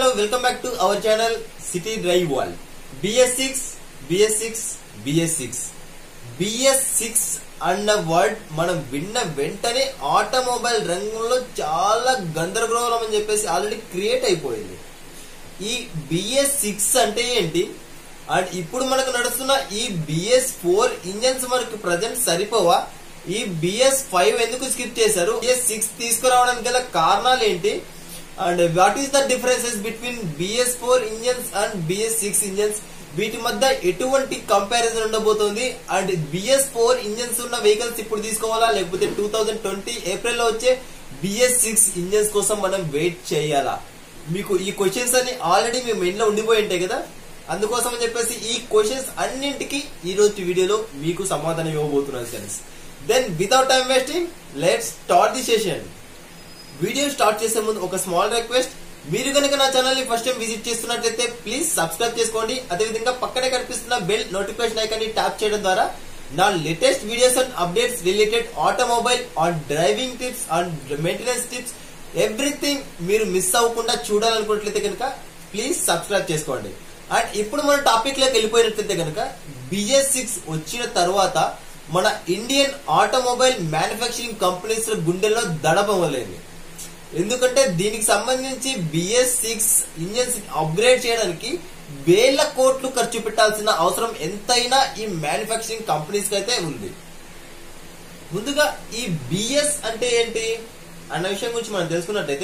hello welcome back to our channel city drive wall BS six BS six BS six BS six అన్న word మనం విన్న వెంటనే automobile రంగంలో చాలా గందరగోళం అని చెప్పేసి ఆల్రెడీ క్రియేట్ అయిపోయింది ఈ బిఎస్ సిక్స్ అంటే ఏంటి అండ్ ఇప్పుడు మనకు నడుస్తున్న ఈ బిఎస్ ఫోర్ ఇంజన్స్ మనకు ప్రజెంట్ సరిపోవా ఈ బిఎస్ ఫైవ్ ఎందుకు స్కిప్ చేశారు బిఎస్ సిక్స్ తీసుకురావడానికి గల కారణాలు ఏంటి and what is the differences between BS four engines and BS six engines వీటి మధ్య ఎటువంటి కంపారిజన్ ఉండబోతోంది అండ్ బిఎస్ ఫోర్ ఇంజన్స్ ఉన్న వెహికల్స్ ఇప్పుడు తీసుకోవాలా లేకపోతే టూ థౌజండ్ ట్వంటీ ఏప్రిల్ లో వచ్చే బిఎస్ సిక్స్ ఇంజన్స్ కోసం మనం వెయిట్ చేయాలా మీకు ఈ క్వశ్చన్స్ అన్ని ఆల్రెడీ మీ మైండ్ లో ఉండిపోయి ఉంటాయి కదా అందుకోసం అని చెప్పేసి ఈ క్వశ్చన్స్ అన్నింటికి ఈ రోజు వీడియోలో మీకు సమాధానం ఇవ్వబోతున్నాను friends then without time wasting let start the session video start చేసే ముందు ఒక స్మాల్ రిక్వెస్ట్ మీరు కనుక నా ఛానల్ ని ఫస్ట్ టైం విజిట్ చేస్తున్నట్లయితే ప్లీజ్ సబ్స్క్రైబ్ చేసుకోండి అదేవిధంగా పక్కనే కనిపిస్తున్న బెల్ నోటిఫికేషన్ ఐకాన్ ని ట్యాప్ చేయడం ద్వారా నా latest videos and updates related automobile on driving tips on maintenance tips everything మీరు మిస్ అవ్వకుండా చూడాలనుకున్నట్లయితే కనుక ప్లీజ్ సబ్స్క్రైబ్ చేసుకోండి అండ్ ఇప్పుడు మన టాపిక్ లోకి వెళ్ళిపోయినట్లయితే కనుక బిఎస్ సిక్స్ వచ్చిన తర్వాత మన ఇండియన్ ఆటోమొబైల్ మ్యానుఫ్యాక్చరింగ్ కంపెనీస్ గుండెల్లో దడపవలేదు ఎందుకంటే దీనికి సంబంధించి బిఎస్ సిక్స్ ఇంజన్స్ అప్గ్రేడ్ చేయడానికి వేల కోట్లు ఖర్చు పెట్టాల్సిన అవసరం ఎంతైనా ఈ మ్యానుఫ్యాక్చరింగ్ కంపెనీస్ కి అయితే ఉంది ముందుగా ఈ బిఎస్ అంటే ఏంటి అన్న విషయం గురించి మనం తెలుసుకున్నట్టయితే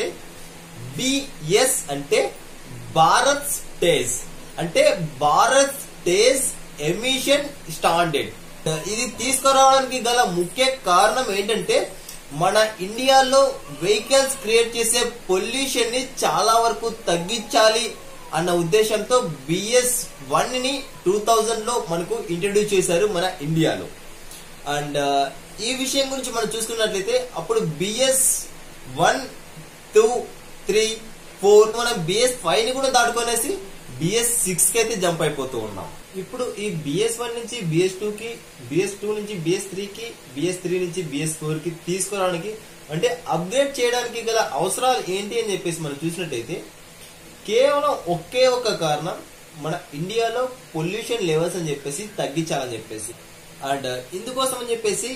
బిఎస్ అంటే భారత్ స్టేజ్ అంటే భారత్ స్టేజ్ ఎమిషన్ స్టాండర్డ్ ఇది తీసుకురావడానికి గల ముఖ్య కారణం ఏంటంటే మన ఇండియాలో వెహికల్స్ క్రియేట్ చేసే పొల్యూషన్ ని చాలా వరకు తగ్గించాలి అన్న ఉద్దేశంతో బిఎస్ వన్ ని టూ థౌజండ్ లో మనకు ఇంట్రడ్యూస్ చేశారు మన ఇండియాలో అండ్ ఈ విషయం గురించి మనం చూసుకున్నట్లయితే అప్పుడు BS one two three four మనం బిఎస్ ఫైవ్ ని కూడా దాటుకొనేసి బిఎస్ సిక్స్ కి అయితే జంప్ అయిపోతూ ఉన్నాం ఇప్పుడు ఈ బిఎస్ వన్ నుంచి బిఎస్ టూ కి బిఎస్ టూ నుంచి బిఎస్ త్రీ కి బిఎస్ త్రీ నుంచి బిఎస్ ఫోర్ కి తీసుకురావడానికి అంటే అప్గ్రేడ్ చేయడానికి గల అవసరాలు ఏంటి అని చెప్పేసి మనం చూసినట్టయితే కేవలం ఒకే ఒక కారణం మన ఇండియాలో పొల్యూషన్ లెవెల్స్ అని చెప్పేసి తగ్గించాలని చెప్పేసి అండ్ ఇందుకోసం అని చెప్పేసి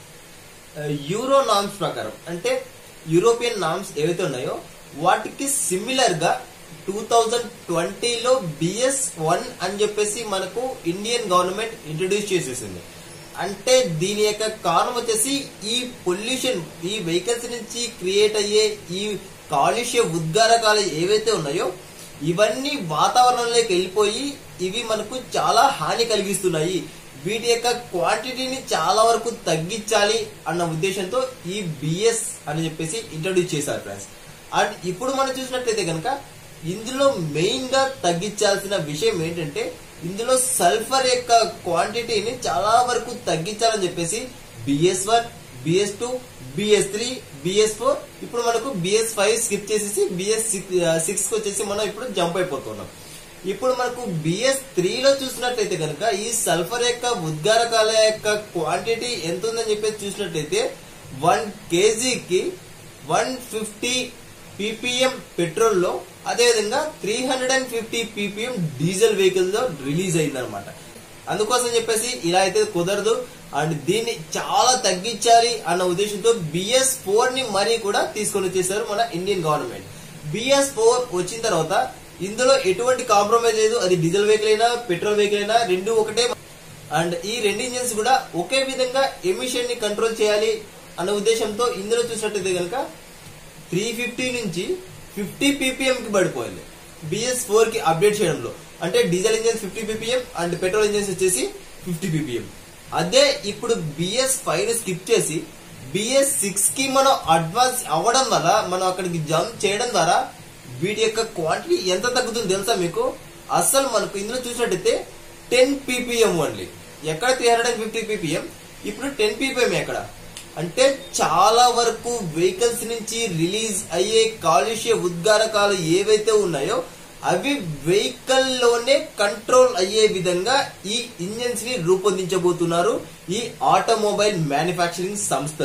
యూరో నామ్స్ ప్రకారం అంటే యూరోపియన్ నామ్స్ ఏవైతే ఉన్నాయో వాటికి సిమిలర్ గా టూ థౌజండ్ ట్వంటీలో బిఎస్ వన్ అని చెప్పేసి మనకు ఇండియన్ గవర్నమెంట్ ఇంట్రడ్యూస్ చేసేసింది అంటే దీని యొక్క కారణం వచ్చేసి ఈ పొల్యూషన్ ఈ వెహికల్స్ నుంచి క్రియేట్ అయ్యే ఈ కాలుష్య ఉద్గారకాలు ఏవైతే ఉన్నాయో ఇవన్నీ వాతావరణంలోకి వెళ్ళిపోయి ఇవి మనకు చాలా హాని కలిగిస్తున్నాయి వీటి యొక్క క్వాంటిటీని చాలా వరకు తగ్గించాలి అన్న ఉద్దేశంతో ఈ బిఎస్ అని చెప్పేసి ఇంట్రడ్యూస్ చేశారు ఫ్రెండ్స్ అండ్ ఇప్పుడు మనం చూసినట్లయితే కనుక ఇందులో మెయిన్ గా తగ్గించాల్సిన విషయం ఏంటంటే ఇందులో సల్ఫర్ యొక్క క్వాంటిటీని చాలా వరకు తగ్గించాలని చెప్పేసి BS one BS two BS three BS four ఇప్పుడు మనకు బిఎస్ ఫైవ్ స్కిప్ చేసేసి బిఎస్ సిక్స్ వచ్చేసి మనం ఇప్పుడు జంప్ అయిపోతున్నాం ఇప్పుడు మనకు బిఎస్ త్రీలో చూసినట్లయితే కనుక ఈ సల్ఫర్ యొక్క ఉద్గారకాల యొక్క క్వాంటిటీ ఎంత ఉందని చెప్పేసి చూసినట్లయితే వన్ కేజీకి వన్ ఫిఫ్టీ పీపీఎం పెట్రోల్ లో అదేవిధంగా three hundred and fifty PPM diesel vehicle లో రిలీజ్ అయింది అనమాట అందుకోసం చెప్పేసి ఇలా అయితే కుదరదు అండ్ దీన్ని చాలా తగ్గించాలి అన్న ఉద్దేశంతో బిఎస్ ఫోర్ ని మరీ కూడా తీసుకొని వచ్చేసారు మన ఇండియన్ గవర్నమెంట్ బిఎస్ ఫోర్ వచ్చిన తర్వాత ఇందులో ఎటువంటి కాంప్రమైజ్ లేదు అది డీజిల్ వెహికల్ అయినా పెట్రోల్ వెహికల్ అయినా రెండు ఒకటే అండ్ ఈ రెండు ఇంజిన్స్ కూడా ఒకే విధంగా ఎమిషన్ ని కంట్రోల్ చేయాలి అన్న ఉద్దేశంతో ఇందులో చూసినట్టయితే కనుక త్రీ ఫిఫ్టీ నుంచి ఫిఫ్టీ పీపీఎం కి పడిపోయింది బిఎస్ ఫోర్ కి అప్డేట్ చేయడంలో అంటే diesel engines fifty PPM and petrol engines వచ్చేసి ఫిఫ్టీ పీపీఎం అదే ఇప్పుడు బిఎస్ ఫైవ్ ని స్కిప్ చేసి బిఎస్ సిక్స్ కి మనం అడ్వాన్స్ అవ్వడం వల్ల మనం అక్కడికి జంప్ చేయడం ద్వారా వీటి యొక్క క్వాంటిటీ ఎంత తగ్గుతుంది తెలుసా మీకు అసలు మనకు ఇందులో చూసినట్టయితే టెన్ పీపీఎం ఓన్లీ ఎక్కడ three hundred and fifty PPM ఇప్పుడు టెన్ పీపీఎం ఎక్కడ అంటే చాలా వరకు వెహికల్స్ నుంచి రిలీజ్ అయ్యే కాలుష్య ఉద్గారకాలు ఏవైతే ఉన్నాయో అవి వెహికల్ లోనే కంట్రోల్ అయ్యే విధంగా ఈ ఇంజన్స్ ని రూపొందించబోతున్నారు ఈ ఆటోమొబైల్ మ్యానుఫ్యాక్చరింగ్ సంస్థలు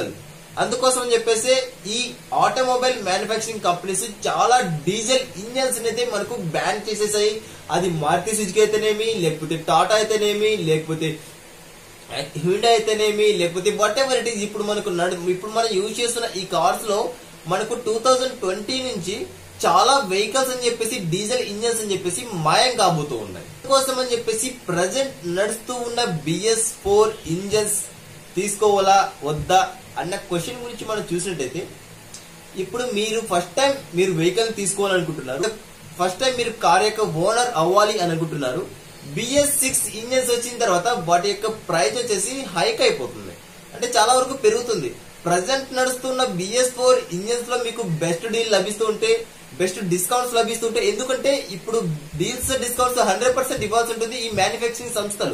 అందుకోసం అని చెప్పేసి ఈ ఆటోమొబైల్ మ్యానుఫ్యాక్చరింగ్ కంపెనీస్ చాలా డీజిల్ ఇంజన్స్ అయితే మనకు బ్యాన్ చేసేసాయి అది మారుతి సుజుకి అయితేనేమి లేకపోతే టాటా అయితేనేమి లేకపోతే హ్యూండా అయితేనేమి లేకపోతే వాట్ ఎవర్ ఇట్ ఈస్ ఇప్పుడు మనకు నడు ఇప్పుడు మనం యూజ్ చేస్తున్న ఈ కార్స్ లో మనకు టూ థౌజండ్ ట్వంటీ నుంచి చాలా వెహికల్స్ అని చెప్పేసి డీజిల్ ఇంజన్స్ అని చెప్పేసి మాయం కాబోతూ ఉన్నాయి కోసం అని చెప్పేసి ప్రజెంట్ నడుస్తూ ఉన్న బిఎస్ ఫోర్ ఇంజన్స్ తీసుకోవాలా వద్దా అన్న క్వశ్చన్ గురించి మనం చూసినట్టయితే ఇప్పుడు మీరు ఫస్ట్ టైం మీరు వెహికల్ తీసుకోవాలనుకుంటున్నారు ఫస్ట్ టైం మీరు కార్ యొక్క ఓనర్ అవ్వాలి అని అనుకుంటున్నారు బిఎస్ సిక్స్ ఇంజన్స్ వచ్చిన తర్వాత వాటి యొక్క ప్రైస్ వచ్చేసి హైక్ అయిపోతుంది అంటే చాలా వరకు పెరుగుతుంది ప్రజెంట్ నడుస్తున్న బిఎస్ ఫోర్ ఇంజన్స్ లో మీకు బెస్ట్ డీల్ లభిస్తూ ఉంటే బెస్ట్ డిస్కౌంట్స్ లభిస్తుంటే ఎందుకంటే ఇప్పుడు డీల్స్ డిస్కౌంట్స్ హండ్రెడ్ పర్సెంట్ ఇవ్వాల్సి ఉంటుంది ఈ మ్యానుఫ్యాక్చరింగ్ సంస్థలు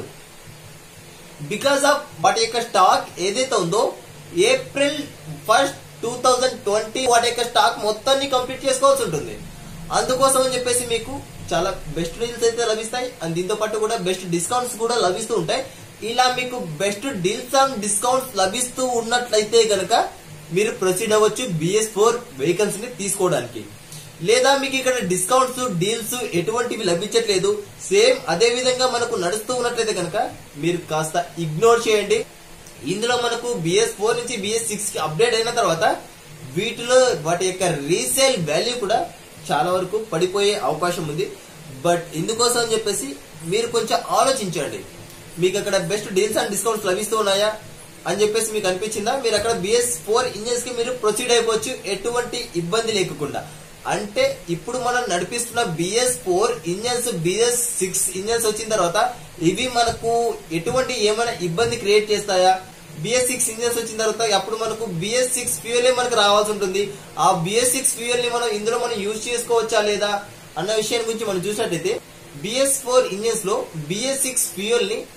బికాస్ ఆఫ్ వాటి యొక్క స్టాక్ ఏదైతే ఉందో April first two thousand twenty వాటి యొక్క స్టాక్ మొత్తాన్ని కంప్లీట్ చేసుకోవాల్సి ఉంటుంది అందుకోసం అని చెప్పేసి మీకు చాలా బెస్ట్ డీల్స్ అయితే లభిస్తాయి అండ్ దీంతో పాటు కూడా బెస్ట్ డిస్కౌంట్స్ కూడా లభిస్తూ ఉంటాయి ఇలా మీకు బెస్ట్ డీల్స్ అండ్ డిస్కౌంట్స్ లభిస్తూ ఉన్నట్లయితే గనక మీరు ప్రొసీడ్ అవ్వచ్చు బిఎస్ ఫోర్ వెహికల్స్ ని తీసుకోవడానికి లేదా మీకు ఇక్కడ డిస్కౌంట్స్ డీల్స్ ఎటువంటివి లభించట్లేదు సేమ్ అదే విధంగా మనకు నడుస్తూ ఉన్నట్లయితే కనుక మీరు కాస్త ఇగ్నోర్ చేయండి ఇందులో మనకు బిఎస్ ఫోర్ నుంచి బిఎస్ సిక్స్ కి అప్డేట్ అయిన తర్వాత వీటిలో వాటి యొక్క రీసేల్ వాల్యూ కూడా చాలా వరకు పడిపోయే అవకాశం ఉంది బట్ ఇందుకోసం అని చెప్పేసి మీరు కొంచెం ఆలోచించండి మీకు అక్కడ బెస్ట్ డీల్స్ అండ్ డిస్కౌంట్స్ లభిస్తూ ఉన్నాయా అని చెప్పేసి మీకు అనిపించిందా మీరు అక్కడ బిఎస్ ఫోర్ ఇంజన్స్ కి మీరు ప్రొసీడ్ అయిపోవచ్చు ఎటువంటి ఇబ్బంది లేకుండా అంటే ఇప్పుడు మనం నడిపిస్తున్న BS four engines BS six engines వచ్చిన తర్వాత ఇవి మనకు ఎటువంటి ఏమైనా ఇబ్బంది క్రియేట్ చేస్తాయా బిఎస్ సిక్స్ ఇంజన్స్ వచ్చిన తర్వాత అప్పుడు మనకు బిఎస్ సిక్స్ ఫ్యూయల్ మనకు రావాల్సి ఉంటుంది ఆ బిఎస్ సిక్స్ ఫ్యూయల్ ని మనం ఇందులో మనం యూజ్ చేసుకోవచ్చా లేదా అన్న విషయం గురించి మనం చూసినట్టయితే బిఎస్ ఫోర్ ఇంజన్స్ లో బిఎస్ సిక్స్ ఫ్యూయల్ ని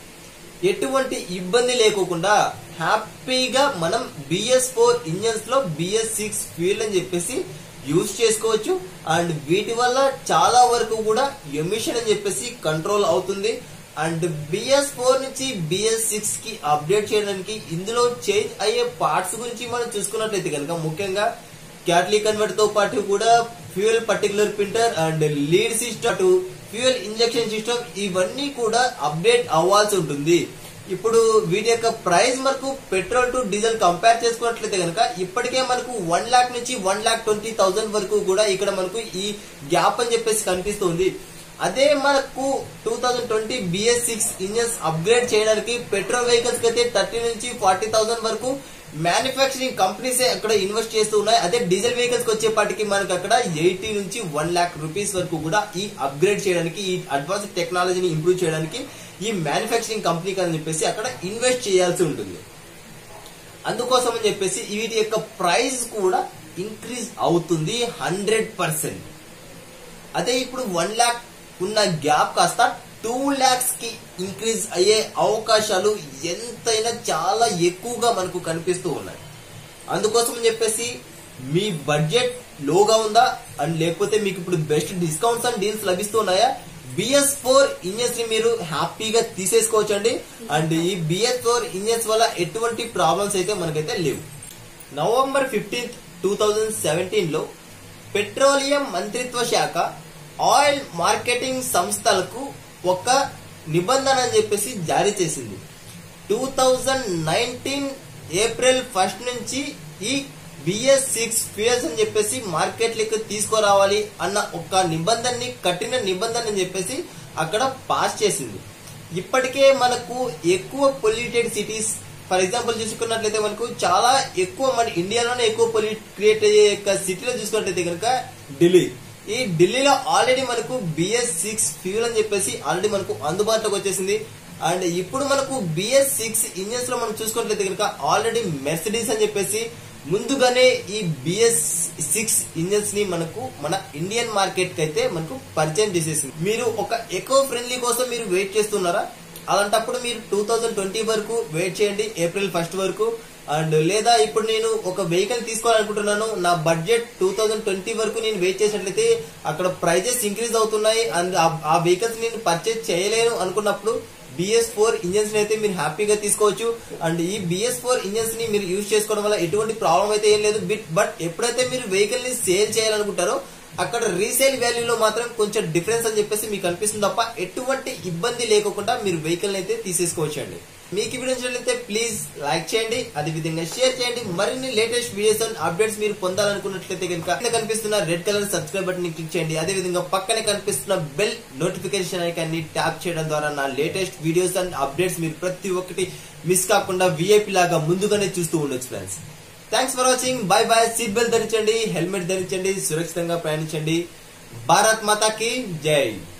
ఎటువంటి ఇబ్బంది లేకోకుండా హ్యాపీగా మనం బిఎస్ ఫోర్ ఇంజన్స్ లో బిఎస్ సిక్స్ ఫ్యూయల్ అని చెప్పేసి యూజ్ చేసుకోవచ్చు అండ్ వీటి వల్ల చాలా వరకు కూడా ఎమిషన్ అని చెప్పేసి కంట్రోల్ అవుతుంది అండ్ బిఎస్ ఫోర్ నుంచి బిఎస్ సిక్స్ కి అప్డేట్ చేయడానికి ఇందులో చేంజ్ అయ్యే పార్ట్స్ గురించి మనం చూసుకున్నట్లయితే కనుక ముఖ్యంగా క్యాట్లీ కన్వర్ట్ తో పాటు కూడా fuel particular printer and lead system fuel injection system ఇవన్నీ కూడా అప్డేట్ అవ్వాల్సి ఉంటుంది ఇప్పుడు వీటి యొక్క ప్రైస్ మనకు పెట్రోల్ టు డీజిల్ కంపేర్ చేసుకున్నట్లయితే కనుక ఇప్పటికే మనకు వన్ లాక్ నుంచి వన్ లాక్ ట్వంటీ థౌసండ్ వరకు కూడా ఇక్కడ మనకు ఈ గ్యాప్ అని చెప్పేసి కనిపిస్తుంది అదే మనకు two thousand twenty BS six engines upgrade చేయడానికి పెట్రోల్ వెహికల్స్ కి అయితే థర్టీ నుంచి ఫార్టీ థౌసండ్ వరకు మ్యానుఫ్యాక్చరింగ్ కంపెనీస్ అక్కడ ఇన్వెస్ట్ చేస్తూ ఉన్నాయి అదే డీజిల్ వెహికల్స్ కి వచ్చేపాటికి మనకు అక్కడ ఎయిటీ నుంచి వన్ లాక్ రూపీస్ వరకు కూడా ఈ అప్గ్రేడ్ చేయడానికి ఈ అడ్వాన్స్ టెక్నాలజీని ఇంప్రూవ్ చేయడానికి ఈ మ్యానుఫ్యాక్చరింగ్ కంపెనీకి అని చెప్పేసి అక్కడ ఇన్వెస్ట్ చేయాల్సి ఉంటుంది అందుకోసం అని చెప్పేసి వీటి యొక్క ప్రైస్ కూడా ఇంక్రీజ్ అవుతుంది హండ్రెడ్ పర్సెంట్ అదే ఇప్పుడు వన్ ల్యాక్ ఉన్న గ్యాప్ కాస్త టూ ల్యాక్స్ కి ఇంక్రీజ్ అయ్యే అవకాశాలు ఎంతైనా చాలా ఎక్కువగా మనకు కనిపిస్తూ ఉన్నాయి అందుకోసం అని చెప్పేసి మీ బడ్జెట్ లోగా ఉందా అండ్ లేకపోతే మీకు ఇప్పుడు బెస్ట్ డిస్కౌంట్స్ అండ్ డీల్స్ లభిస్తున్నాయా బిఎస్ ఫోర్ ఇంజన్స్ ని మీరు హ్యాపీగా తీసేసుకోవచ్చండి అండ్ ఈ బిఎస్ ఫోర్ ఇంజన్స్ వల్ల ఎటువంటి ప్రాబ్లమ్స్ అయితే మనకైతే లేవు November fifteenth two thousand seventeen లో పెట్రోలియం మంత్రిత్వ శాఖ ఆయిల్ మార్కెటింగ్ సంస్థలకు ఒక నిబంధన అని చెప్పేసి జారీ చేసింది two thousand nineteen April first నుంచి ఈ బిఎస్ సిక్స్ ఫ్యూయల్స్ అని చెప్పేసి మార్కెట్లోకి తీసుకురావాలి అన్న ఒక నిబంధనని కఠిన నిబంధన అని చెప్పేసి అక్కడ పాస్ చేసింది ఇప్పటికే మనకు ఎక్కువ పొల్యూటెడ్ సిటీస్ ఫర్ ఎగ్జాంపుల్ చూసుకున్నట్లయితే మనకు చాలా ఎక్కువ మన ఇండియాలోనే ఎక్కువ పొల్యూట్ క్రియేట్ అయ్యే యొక్క సిటీలో చూసుకున్నట్లయితే కనుక ఢిల్లీ ఈ ఢిల్లీలో ఆల్రెడీ మనకు బిఎస్ సిక్స్ ఫ్యూల్ అని చెప్పేసి ఆల్రెడీ మనకు అందుబాటులోకి వచ్చేసింది అండ్ ఇప్పుడు మనకు బిఎస్ సిక్స్ ఇంజన్స్ లో మనం చూసుకున్నట్లయితే కనుక ఆల్రెడీ మెర్సిడీస్ అని చెప్పేసి ముందుగానే ఈ బిఎస్ సిక్స్ ఇంజన్స్ ని మనకు మన ఇండియన్ మార్కెట్ కి అయితే మనకు పరిచయం చేసేసింది మీరు ఒక ఎకో ఫ్రెండ్లీ కోసం మీరు వెయిట్ చేస్తున్నారా అలాంటప్పుడు మీరు టూ థౌజండ్ ట్వంటీ వరకు వెయిట్ చేయండి ఏప్రిల్ ఫస్ట్ వరకు అండ్ లేదా ఇప్పుడు నేను ఒక వెహికల్ తీసుకోవాలనుకుంటున్నాను నా బడ్జెట్ టూ థౌజండ్ ట్వంటీ వరకు నేను వెయిట్ చేసినట్లయితే అక్కడ ప్రైజెస్ ఇంక్రీజ్ అవుతున్నాయి అండ్ ఆ వెహికల్స్ నేను పర్చేజ్ చేయలేను అనుకున్నప్పుడు బిఎస్ ఫోర్ ఇంజన్స్ అయితే మీరు హ్యాపీగా తీసుకోవచ్చు అండ్ ఈ బిఎస్ ఫోర్ ఇంజన్స్ ని మీరు యూజ్ చేసుకోవడం వల్ల ఎటువంటి ప్రాబ్లం అయితే ఏం లేదు బిట్ బట్ ఎప్పుడైతే మీరు వెహికల్ ని సేల్ చేయాలనుకుంటారో అక్కడ రీసేల్ వాల్యూలో మాత్రం కొంచెం డిఫరెన్స్ అని చెప్పేసి మీకు అనిపిస్తుంది తప్ప ఎటువంటి ఇబ్బంది లేకుండా మీరు వెహికల్ అయితే తీసేసుకోవచ్చు అండి మీకు ఈ వీడియో నచ్చినట్లయితే ప్లీజ్ లైక్ చేయండి అదే విధంగా షేర్ చేయండి మరిన్ని లేటెస్ట్ వీడియోస్ అండ్ అప్డేట్స్ మీరు పొందాలనుకున్నట్లయితే కనుక కింద కనిపిస్తున్న రెడ్ కలర్ సబ్స్క్రైబ్ బటన్ ని క్లిక్ చేయండి అదే విధంగా పక్కనే కనిపిస్తున్న బెల్ నోటిఫికేషన్ ఐకాన్ ని ట్యాప్ చేయడం ద్వారా నా లేటెస్ట్ వీడియోస్ అండ్ అప్డేట్స్ మీరు ప్రతి ఒక్కటి మిస్ కాకుండా విఐపి లాగా ముందుగానే చూస్తూ ఉండొచ్చు friends thanks for watching bye bye seat belt ధరించండి హెల్మెట్ ధరించండి సురక్షితంగా ప్రయాణించండి భారత్ మాతాకి జై